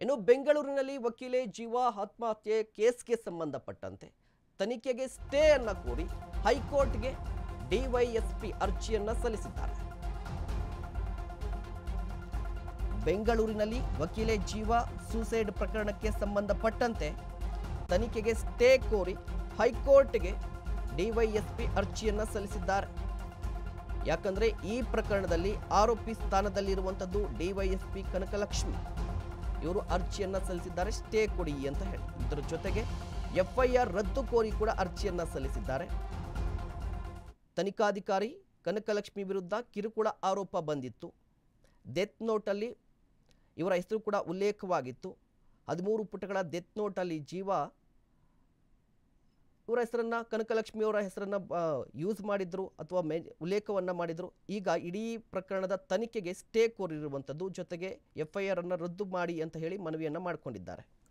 ಇನ್ನು ಬೆಂಗಳೂರಿನಲ್ಲಿ ವಕೀಲೆ ಜೀವ ಆತ್ಮಹತ್ಯೆ ಕೇಸ್ಗೆ ಸಂಬಂಧಪಟ್ಟಂತೆ ತನಿಖೆಗೆ ಸ್ಟೇ ಅನ್ನ ಕೋರಿ ಹೈಕೋರ್ಟ್ಗೆ ಡಿವೈಎಸ್ಪಿ ಅರ್ಜಿಯನ್ನ ಸಲ್ಲಿಸಿದ್ದಾರೆ ಬೆಂಗಳೂರಿನಲ್ಲಿ ವಕೀಲೆ ಜೀವ ಸೂಸೈಡ್ ಪ್ರಕರಣಕ್ಕೆ ಸಂಬಂಧಪಟ್ಟಂತೆ ತನಿಖೆಗೆ ಸ್ಟೇ ಕೋರಿ ಹೈಕೋರ್ಟ್ಗೆ ಡಿವೈಎಸ್ಪಿ ಅರ್ಜಿಯನ್ನ ಸಲ್ಲಿಸಿದ್ದಾರೆ ಯಾಕಂದ್ರೆ ಈ ಪ್ರಕರಣದಲ್ಲಿ ಆರೋಪಿ ಸ್ಥಾನದಲ್ಲಿರುವಂಥದ್ದು ಡಿವೈಎಸ್ಪಿ ಕನಕಲಕ್ಷ್ಮಿ ಇವರು ಅರ್ಜಿಯನ್ನ ಸಲ್ಲಿಸಿದ್ದಾರೆ ಸ್ಟೇ ಕೊಡಿ ಅಂತ ಹೇಳಿ ಇದರ ಜೊತೆಗೆ ಎಫ್ಐಆರ್ ರದ್ದು ಕೋರಿ ಕೂಡ ಅರ್ಜಿಯನ್ನ ಸಲ್ಲಿಸಿದ್ದಾರೆ ತನಿಖಾಧಿಕಾರಿ ಕನಕಲಕ್ಷ್ಮಿ ವಿರುದ್ಧ ಕಿರುಕುಳ ಆರೋಪ ಬಂದಿತ್ತು ಡೆತ್ ನೋಟಲ್ಲಿ ಇವರ ಹೆಸರು ಕೂಡ ಉಲ್ಲೇಖವಾಗಿತ್ತು ಹದಿಮೂರು ಪುಟಗಳ ಡೆತ್ ನೋಟಲ್ಲಿ ಜೀವ ಇವರ ಹೆಸರನ್ನ ಕನಕಲಕ್ಷ್ಮಿ ಅವರ ಹೆಸರನ್ನ ಯೂಸ್ ಮಾಡಿದ್ರು ಅಥವಾ ಮೇ ಉಲ್ಲೇಖವನ್ನ ಮಾಡಿದ್ರು ಈಗ ಇಡೀ ಪ್ರಕರಣದ ತನಿಖೆಗೆ ಸ್ಟೇ ಕೋರಿರುವಂಥದ್ದು ಜೊತೆಗೆ ಎಫ್ ಐ ಆರ್ ಅನ್ನು ರದ್ದು ಮಾಡಿ ಅಂತ ಹೇಳಿ ಮನವಿಯನ್ನ ಮಾಡಿಕೊಂಡಿದ್ದಾರೆ